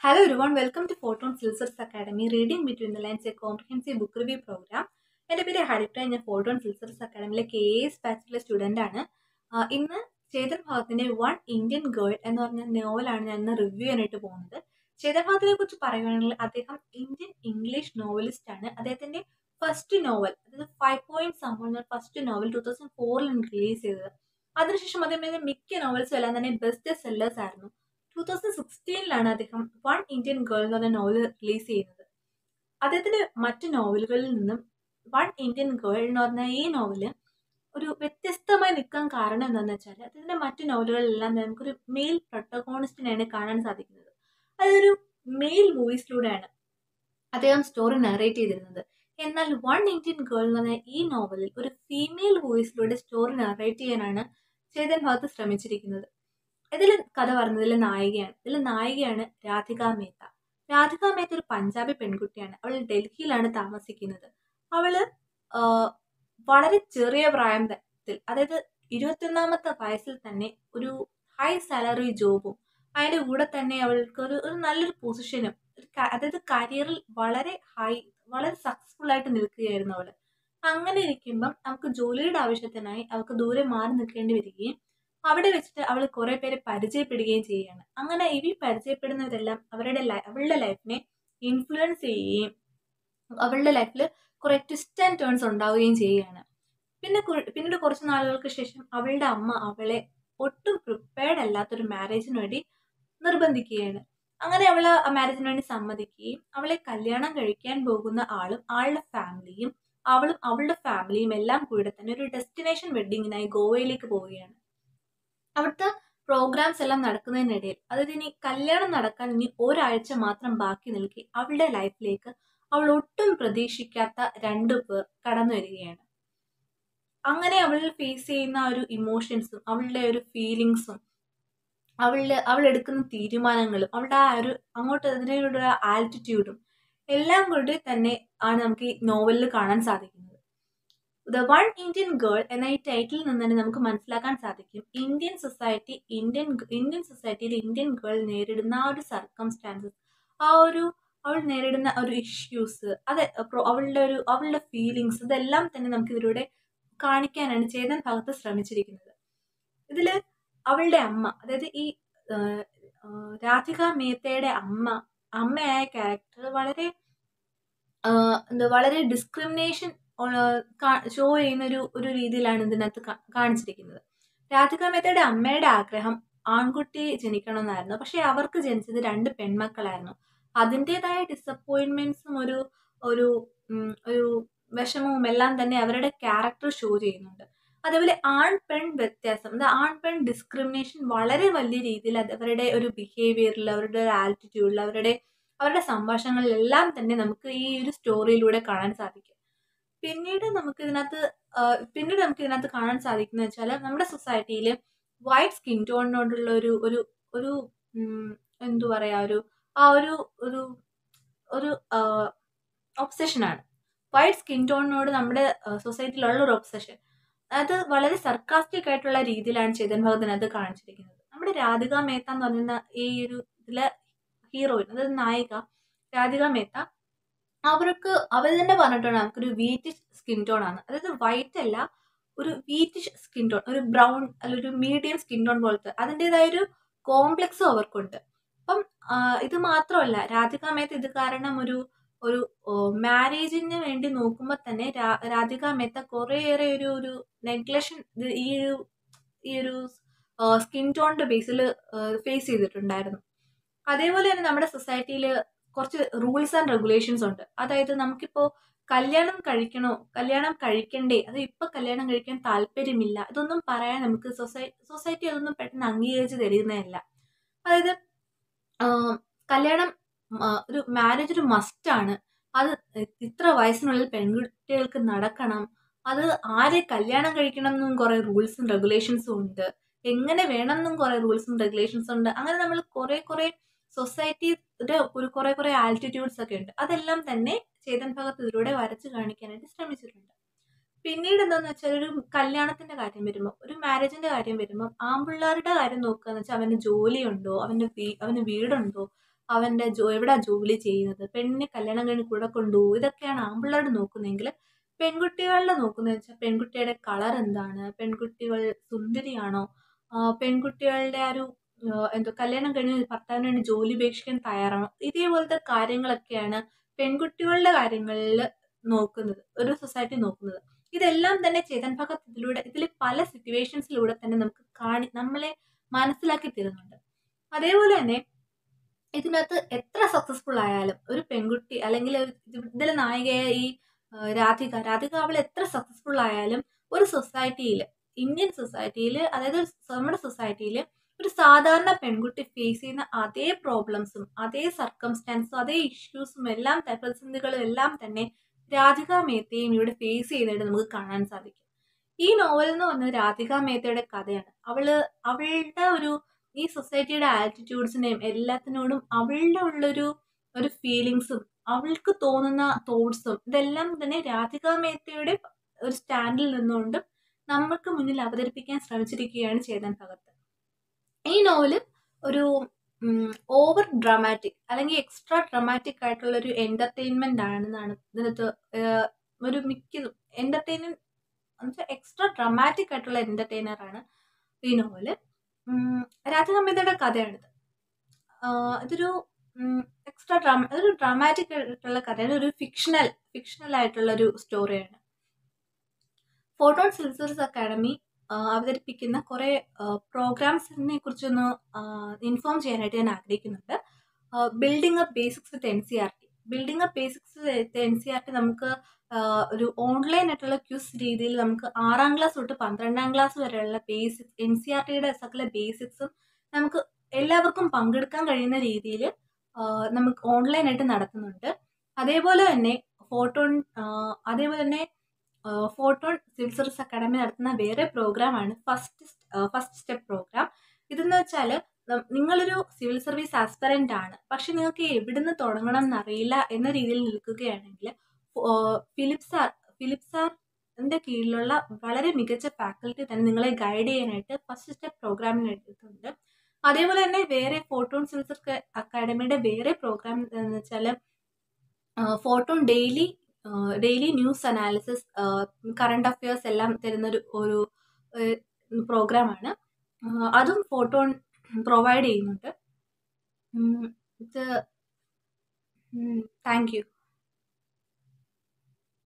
Hello everyone, welcome to Photon Filsers Academy, Reading Between the Lines, a comprehensive book review program. എൻ്റെ പേര് ഹരിപ്ര ഞാൻ Photon ഫിൽസർസ് അക്കാഡമിയിലെ K S ബാച്ചിലെ student ആണ് ആഹ് ഇന്ന് ചേതൻ ഭാഗത്തിൻ്റെ വൺ ഇന്ത്യൻ ഗേൾ എന്ന് പറഞ്ഞ നോവലാണ് ഞാൻ ഇന്ന് റിവ്യൂ ചെയ്യാനായിട്ട് പോകുന്നത് ചേതൻ ഭാഗത്തിനെ കുറിച്ച് പറയുകയാണെങ്കിൽ അദ്ദേഹം ഇന്ത്യൻ ഇംഗ്ലീഷ് നോവലിസ്റ്റ് ആണ് അദ്ദേഹത്തിൻ്റെ ഫസ്റ്റ് നോവൽ അതായത് ഫൈവ് പോയിന്റ് സംഭവം ഫസ്റ്റ് നോവൽ ടൂ തൗസൻഡ് ഫോറിലാണ് റിലീസ് ചെയ്തത് അതിനുശേഷം അദ്ദേഹം മിക്ക നോവൽസും എല്ലാം തന്നെ ബെസ്റ്റ് സെല്ലേഴ്സ് ആയിരുന്നു ടൂ തൗസൻഡ് സിക്സ്റ്റീനിലാണ് അദ്ദേഹം വൺ ഇന്ത്യൻ ഗേൾ എന്ന് പറഞ്ഞ നോവൽ റിലീസ് ചെയ്യുന്നത് അദ്ദേഹത്തിന്റെ മറ്റു നോവലുകളിൽ നിന്നും വൺ ഇന്ത്യൻ ഗേൾ എന്ന് പറഞ്ഞ ഈ നോവല് ഒരു വ്യത്യസ്തമായി നിൽക്കാൻ കാരണം എന്താണെന്ന് വെച്ചാൽ അദ്ദേഹത്തിന്റെ മറ്റു നോവലുകളിലെല്ലാം തന്നെ നമുക്കൊരു മെയിൽ പ്രൊട്ടഗോണിസ്റ്റിനെയാണ് കാണാൻ സാധിക്കുന്നത് അതൊരു മെയിൽ വോയിസിലൂടെയാണ് അദ്ദേഹം സ്റ്റോറി നറേറ്റ് ചെയ്തിരുന്നത് എന്നാൽ വൺ ഇന്ത്യൻ ഗേൾ എന്ന് പറഞ്ഞ ഈ നോവലിൽ ഒരു ഫീമെയിൽ വോയിസിലൂടെ സ്റ്റോറി നറേറ്റ് ചെയ്യാനാണ് ചേതൻ ഭാഗത്ത് ശ്രമിച്ചിരിക്കുന്നത് ഇതിൽ കഥ പറഞ്ഞതിൽ നായികയാണ് ഇതിൽ നായികയാണ് രാധിക മേത്ത രാധിക മേത്ത ഒരു പഞ്ചാബി പെൺകുട്ടിയാണ് അവൾ ഡൽഹിയിലാണ് താമസിക്കുന്നത് അവള് ആഹ്, വളരെ ചെറിയ പ്രായത്തിൽ അതായത് ഇരുപത്തൊന്നാമത്തെ വയസ്സിൽ തന്നെ ഒരു ഹൈ സാലറി ജോബും അതിൻ്റെ കൂടെ തന്നെ അവൾക്ക് ഒരു ഒരു നല്ലൊരു പൊസിഷനും ഒരു ക- അതായത് കരിയറിൽ വളരെ ഹൈ വളരെ സക്സസ്ഫുൾ ആയിട്ട് നിൽക്കുകയായിരുന്നു അവള് അങ്ങനെ ഇരിക്കുമ്പം നമുക്ക് ജോലിയുടെ ആവശ്യത്തിനായി അവൾക്ക് ദൂരെ മാറി നിൽക്കേണ്ടി വരികയും അവിടെ വെച്ചിട്ട് അവൾ കുറെ പേരെ പരിചയപ്പെടുകയും ചെയ്യുകയാണ് അങ്ങനെ ഇവ പരിചയപ്പെടുന്നവരെല്ലാം അവരുടെ ലൈ- അവളുടെ ലൈഫിനെ ഇൻഫ്ലുവൻസ് ചെയ്യുകയും അവളുടെ ലൈഫിൽ കുറെ ട്വിസ്റ്റ് ആൻഡ് ടേൺസ് ഉണ്ടാവുകയും ചെയ്യുകയാണ് പിന്നെ കു- പിന്നീട് കുറച്ച് നാളുകൾക്ക് ശേഷം അവളുടെ അമ്മ അവളെ ഒട്ടും പ്രിപ്പയർഡ് അല്ലാത്തൊരു മാരേജിന് വേണ്ടി നിർബന്ധിക്കുകയാണ് അങ്ങനെ അവൾ ആ മാരേജിന് വേണ്ടി സമ്മതിക്കുകയും അവളെ കല്യാണം കഴിക്കാൻ പോകുന്ന ആളും ആളുടെ ഫാമിലിയും അവളും അവളുടെ ഫാമിലിയും എല്ലാം കൂടെ തന്നെ ഒരു ഡെസ്റ്റിനേഷൻ വെഡിങ്ങിനായി ഗോവയിലേക്ക് പോവുകയാണ് അവിടുത്തെ പ്രോഗ്രാംസ് എല്ലാം നടക്കുന്നതിനിടയിൽ അതായത് ഇനി കല്യാണം നടക്കാൻ ഇനി ഒരാഴ്ച മാത്രം ബാക്കി നിൽക്കെ അവളുടെ ലൈഫിലേക്ക് അവൾ ഒട്ടും പ്രതീക്ഷിക്കാത്ത രണ്ടു പേർ കടന്നു വരികയാണ് അങ്ങനെ അവൾ ഫേസ് ചെയ്യുന്ന ആ ഒരു ഇമോഷൻസും അവളുടെ ഒരു ഫീലിങ്സും അവളുടെ അവൾ എടുക്കുന്ന തീരുമാനങ്ങളും അവളുടെ ആ ഒരു അങ്ങോട്ട് അതിനുള്ള ആറ്റിറ്റ്യൂഡും എല്ലാം കൊണ്ട് തന്നെ ആണ് നമുക്ക് ഈ നോവലിൽ കാണാൻ സാധിക്കുന്നത് ദ വൺ ഇന്ത്യൻ ഗേൾ എന്ന ഈ ടൈറ്റിൽ നിന്ന് തന്നെ നമുക്ക് മനസ്സിലാക്കാൻ സാധിക്കും ഇന്ത്യൻ സൊസൈറ്റി ഇന്ത്യൻ ഇന്ത്യൻ സൊസൈറ്റിയിൽ ഇന്ത്യൻ ഗേൾ നേരിടുന്ന ആ ഒരു സർക്കംസ്റ്റാൻസസ് ആ ഒരു അവൾ നേരിടുന്ന ഒരു ഇഷ്യൂസ് അത് പ്രോ- അവളുടെ ഒരു അവളുടെ ഫീലിങ്സ് ഇതെല്ലാം തന്നെ നമുക്ക് ഇതിലൂടെ കാണിക്കാനാണ് ചേതൻ ഭാഗത്ത് ശ്രമിച്ചിരിക്കുന്നത് ഇതില് അവളുടെ അമ്മ അതായത് ഈ ആ, ആ, രാധിക മേത്തയുടെ അമ്മ അമ്മയായ ക്യാരക്ടർ വളരെ ആ, എന്താ വളരെ ഡിസ്ക്രിമിനേഷൻ ഷോ ചെയ്യുന്ന ഒരു ഒരു രീതിയിലാണ് ഇതിനകത്ത് കാ- കാണിച്ചിരിക്കുന്നത് രാധിക മേത്തയുടെ അമ്മയുടെ ആഗ്രഹം ആൺകുട്ടി ജനിക്കണമെന്നായിരുന്നു പക്ഷെ അവർക്ക് ജനിച്ചത് രണ്ട് പെൺമക്കളായിരുന്നു അതിൻ്റെതായ ഡിസപ്പോയിൻമെന്റ്സും ഒരു ഒരു ഉം, ഒരു വിഷമവും എല്ലാം തന്നെ അവരുടെ ക്യാരക്ടർ ഷോ ചെയ്യുന്നുണ്ട് അതേപോലെ ആൺ പെൺ വ്യത്യാസം അത് ആൺ പെൺ ഡിസ്ക്രിമിനേഷൻ വളരെ വലിയ രീതിയിൽ അത് അവരുടെ ഒരു ബിഹേവിയറിൽ അവരുടെ ഒരു ആറ്റിറ്റ്യൂഡിൽ അവരുടെ അവരുടെ സംഭാഷണങ്ങളിലെല്ലാം തന്നെ നമുക്ക് ഈ ഒരു സ്റ്റോറിയിലൂടെ കാണാൻ സാധിക്കും പിന്നീട് നമുക്ക് ഇതിനകത്ത് ആ, പിന്നീട് നമുക്ക് ഇതിനകത്ത് കാണാൻ സാധിക്കുന്നത് വെച്ചാൽ നമ്മുടെ സൊസൈറ്റിയിൽ വൈറ്റ് സ്കിൻ ടോണിനോടുള്ള ഒരു ഒരു ഒരു ഉം, എന്തു പറയാ ഒരു ആ ഒരു ഒരു ഒരു ഒബ്സെഷനാണ് വൈറ്റ് സ്കിൻ ടോണിനോട് നമ്മുടെ സൊസൈറ്റിയിലുള്ള ഒരു ഒബ്സെഷൻ അത് വളരെ സർക്കാസ്റ്റിക് ആയിട്ടുള്ള രീതിയിലാണ് ചേതൻ ഭഗത്തിനകത്ത് കാണിച്ചിരിക്കുന്നത് നമ്മുടെ രാധിക മേത്ത എന്ന് പറയുന്ന ഈ ഒരു ഇതിലെ ഹീറോയിൻ അതായത് നായിക രാധിക മേത്ത അവർക്ക് അവർ തന്നെ പറഞ്ഞിട്ടുണ്ട് നമുക്കൊരു വീറ്റിഷ് സ്കിൻ ടോൺ ആണ് അതായത് വൈറ്റ് അല്ല ഒരു വീറ്റിഷ് സ്കിൻ ടോൺ ഒരു ബ്രൗൺ അല്ല ഒരു മീഡിയം സ്കിൻ ടോൺ പോലത്തെ അതിൻ്റെതായ ഒരു കോംപ്ലക്സും അവർക്കുണ്ട് അപ്പം ആ, ഇത് മാത്രമല്ല രാധിക മേത്ത ഇത് കാരണം ഒരു ഒരു മാരേജിന് വേണ്ടി നോക്കുമ്പോൾ തന്നെ രാ- രാധിക മേത്ത കുറേയേറെ ഒരു ഒരു നെഗ്ലഷൻ ഈ ഒരു ഈ ഒരു സ്കിൻ ടോണിന്റെ ബേസിൽ ഫേസ് ചെയ്തിട്ടുണ്ടായിരുന്നു അതേപോലെ തന്നെ നമ്മുടെ സൊസൈറ്റിയിൽ കുറച്ച് റൂൾസ് ആൻഡ് റെഗുലേഷൻസ് ഉണ്ട് അതായത് നമുക്കിപ്പോൾ കല്യാണം കഴിക്കണോ കല്യാണം കഴിക്കണ്ടേ അത് ഇപ്പൊ കല്യാണം കഴിക്കാൻ താല്പര്യമില്ല ഇതൊന്നും പറയാൻ നമുക്ക് സൊസൈ സൊസൈറ്റി അതൊന്നും പെട്ടെന്ന് അംഗീകരിച്ച് തരുന്നതല്ല അതായത് ആഹ് കല്യാണം ആ, ഒരു മാരേജ് ഒരു മസ്റ്റാണ് അത് ഇത്ര വയസ്സിനുള്ളിൽ പെൺകുട്ടികൾക്ക് നടക്കണം അത് ആരെ കല്യാണം കഴിക്കണം എന്നും കുറെ റൂൾസും റെഗുലേഷൻസും ഉണ്ട് എങ്ങനെ വേണം എന്നും കുറെ റൂൾസും റെഗുലേഷൻസും ഉണ്ട് അങ്ങനെ നമ്മൾ കുറെ കുറെ സൊസൈറ്റിയുടെ ഒരു കുറെ കുറെ ആൾട്ടിറ്റ്യൂഡ്സ് ഒക്കെ ഉണ്ട് അതെല്ലാം തന്നെ ചേതൻ ഭഗത്ത് ഇതിലൂടെ വരച്ച് കാണിക്കാനായിട്ട് ശ്രമിച്ചിട്ടുണ്ട് പിന്നീട് എന്താന്ന് വെച്ചാൽ ഒരു കല്യാണത്തിന്റെ കാര്യം വരുമ്പോൾ ഒരു മാരേജിന്റെ കാര്യം വരുമ്പോൾ ആൺപിള്ളേരുടെ കാര്യം നോക്കുകയെന്ന് വെച്ചാൽ അവന് ജോലിയുണ്ടോ അവന് വീ അവന് വീടുണ്ടോ അവൻ്റെ ജോ എവിടാ ജോലി ചെയ്യുന്നത് പെണ്ണിനെ കല്യാണം കഴിഞ്ഞ് കൂടെ കൊണ്ടുപോകും ഇതൊക്കെയാണ് ആൺപിള്ളേർ നോക്കുന്നതെങ്കിൽ പെൺകുട്ടികളുടെ നോക്കുന്നത് വെച്ചാൽ പെൺകുട്ടിയുടെ കളർ എന്താണ് പെൺകുട്ടികൾ സുന്ദരിയാണോ ആ, പെൺകുട്ടികളുടെ ആ ഒരു ആ, എന്തോ കല്യാണം കഴിഞ്ഞ് ഭർത്താവിന് വേണ്ടി ജോലി ഉപേക്ഷിക്കാൻ തയ്യാറാണോ ഇതേപോലത്തെ കാര്യങ്ങളൊക്കെയാണ് പെൺകുട്ടികളുടെ കാര്യങ്ങളിൽ നോക്കുന്നത് ഒരു സൊസൈറ്റി നോക്കുന്നത് ഇതെല്ലാം തന്നെ ചേതൻ ഭഗത് ഇതിലൂടെ ഇതിൽ പല സിറ്റുവേഷൻസിലൂടെ തന്നെ നമുക്ക് കാണി നമ്മളെ മനസ്സിലാക്കി തരുന്നുണ്ട് അതേപോലെ തന്നെ ഇതിനകത്ത് എത്ര സക്സസ്ഫുൾ ആയാലും ഒരു പെൺകുട്ടി അല്ലെങ്കിൽ ഒരു ഇതിലെ നായികയായ ഈ ആ, രാധിക രാധിക അവൾ എത്ര സക്സസ്ഫുൾ ആയാലും ഒരു സൊസൈറ്റിയിൽ ഇന്ത്യൻ സൊസൈറ്റിയിൽ അതായത് നമ്മുടെ സൊസൈറ്റിയിൽ ഒരു സാധാരണ പെൺകുട്ടി ഫേസ് ചെയ്യുന്ന അതേ പ്രോബ്ലംസും അതേ സർക്കംസ്റ്റാൻസും അതേ ഇഷ്യൂസും എല്ലാം ത- പ്രതിസന്ധികളും എല്ലാം തന്നെ രാധിക മേത്തയും ഇവിടെ ഫേസ് ചെയ്യുന്നതായിട്ട് നമുക്ക് കാണാൻ സാധിക്കും ഈ നോവൽ എന്ന് പറഞ്ഞത് രാധിക മേത്തയുടെ കഥയാണ് അവള് അവളുടെ ഒരു ഈ സൊസൈറ്റിയുടെ ആറ്റിറ്റ്യൂഡ്സിനെയും എല്ലാത്തിനോടും അവളുടെ ഉള്ളൊരു ഒരു ഫീലിങ്സും അവൾക്ക് തോന്നുന്ന തോട്ട്സും ഇതെല്ലാം തന്നെ രാധിക മേത്തയുടെ ഒരു സ്റ്റാൻഡിൽ നിന്നുകൊണ്ട് നമ്മൾക്ക് മുന്നിൽ അവതരിപ്പിക്കാൻ ശ്രമിച്ചിരിക്കുകയാണ് ചേതൻ ഭഗത്ത് ഈ നോവല് ഒരു ഓവർ ഡ്രാമാറ്റിക് അല്ലെങ്കിൽ എക്സ്ട്രാ ഡ്രാമാറ്റിക് ആയിട്ടുള്ള ഒരു എന്റർടൈൻമെന്റ് ആണെന്നാണ് ഇതിനകത്ത് ഏഹ്, ഒരു മിക്കതും എന്റർടൈൻമെന്റ് എന്നുവെച്ചാൽ എക്സ്ട്രാ ഡ്രാമാറ്റിക് ആയിട്ടുള്ള എന്റർടൈനർ ആണ് ഈ നോവല് രാധിക മേത്തയുടെ കഥയാണിത് ആഹ് ഇതൊരു എക്സ്ട്രാ ഡ്രാമ ഇതൊരു ഡ്രാമാറ്റിക് ആയിട്ടുള്ള കഥയാണ് ഒരു ഫിക്ഷണൽ ഫിക്ഷണൽ ആയിട്ടുള്ള ഒരു സ്റ്റോറിയാണ് ഫോട്ടോൺ സിൽസേഴ്സ് അക്കാഡമി അവതരിപ്പിക്കുന്ന കുറേ പ്രോഗ്രാംസിനെ കുറിച്ചൊന്ന് ഇൻഫോം ചെയ്യാനായിട്ട് ഞാൻ ആഗ്രഹിക്കുന്നുണ്ട് building up basics with N C R T building up basics with N C R T നമുക്ക് ആഹ് ഒരു ഓൺലൈൻ ആയിട്ടുള്ള ക്യൂസ് രീതിയിൽ നമുക്ക് ആറാം ക്ലാസ് തൊട്ട് പന്ത്രണ്ടാം ക്ലാസ് വരെയുള്ള ബേസിക്സ് എൻ സി ആർ ടിയുടെ സകല ബേസിക്സും നമുക്ക് എല്ലാവർക്കും പങ്കെടുക്കാൻ കഴിയുന്ന രീതിയിൽ നമുക്ക് ഓൺലൈനായിട്ട് നടത്തുന്നുണ്ട് അതേപോലെ തന്നെ ഫോട്ടോൺ ആഹ് അതേപോലെ തന്നെ ആഹ് ഫോട്ടോൺ സിവിൽ സർവീസ് അക്കാഡമി നടത്തുന്ന വേറെ പ്രോഗ്രാമാണ് ഫസ്റ്റ് ഫസ്റ്റ് സ്റ്റെപ്പ് പ്രോഗ്രാം ഇതെന്ന് വെച്ചാൽ നിങ്ങളൊരു സിവിൽ സർവീസ് ആസ്പെറൻ്റ് ആണ് പക്ഷെ നിങ്ങൾക്ക് എവിടുന്ന് തുടങ്ങണം എന്നറിയില്ല എന്ന രീതിയിൽ നിൽക്കുകയാണെങ്കിൽ ഫിലിപ്പ് സാർ ഫിലിപ്പ് സാറിൻ്റെ കീഴിലുള്ള വളരെ മികച്ച ഫാക്കൽറ്റി തന്നെ നിങ്ങളെ ഗൈഡ് ചെയ്യാനായിട്ട് ഫസ്റ്റ് സ്റ്റെപ്പ് പ്രോഗ്രാമിന് എടുത്തിട്ടുണ്ട് അതേപോലെ തന്നെ വേറെ ഫോട്ടോൺ സിവിൽ അക്കാഡമിയുടെ വേറെ പ്രോഗ്രാം എന്ന് വെച്ചാൽ Photon daily daily news analysis current affairs എല്ലാം തരുന്നൊരു ഒരു പ്രോഗ്രാമാണ് അതും ഫോട്ടോൺ പ്രൊവൈഡ് ചെയ്യുന്നുണ്ട് ഉം, ഇത് താങ്ക് യു